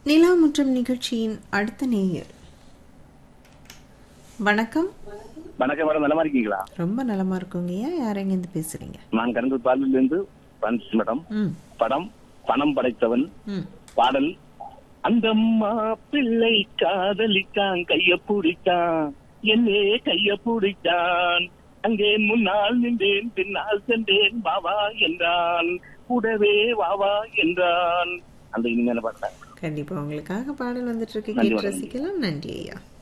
நிலா மற்றும் நிகழ்ச்சியின் அடுத்த நேயர் வணக்கம் வணக்கம் மேடம் நலமா இருக்கீங்களா ரொம்ப நலமா இருக்குங்கய்யா யாரெங்கேருந்து பேசுறீங்க நான் கருங்கல் பாலில இருந்து பிரான்சிஸ் மேடம் ம் படம் பணம் படைத்தவன் ம் பாடல் அந்த அம்மா பிள்ளை காதலித்தான் கைய பிடித்தான் என்னே கைய பிடித்தான் அங்கே முன்னால் நின்றேன் பின்னால் சென்றேன் வாவா என்றான் கூடவே வாவா என்றான் அந்த இனிமையான பாட்டா கண்டிப்பா உங்களுக்காக பாடல் வந்துட்டு இருக்கு நன்றி, கேட்டு வணக்கம். ரசிக்கலாம் நன்றி ஐயா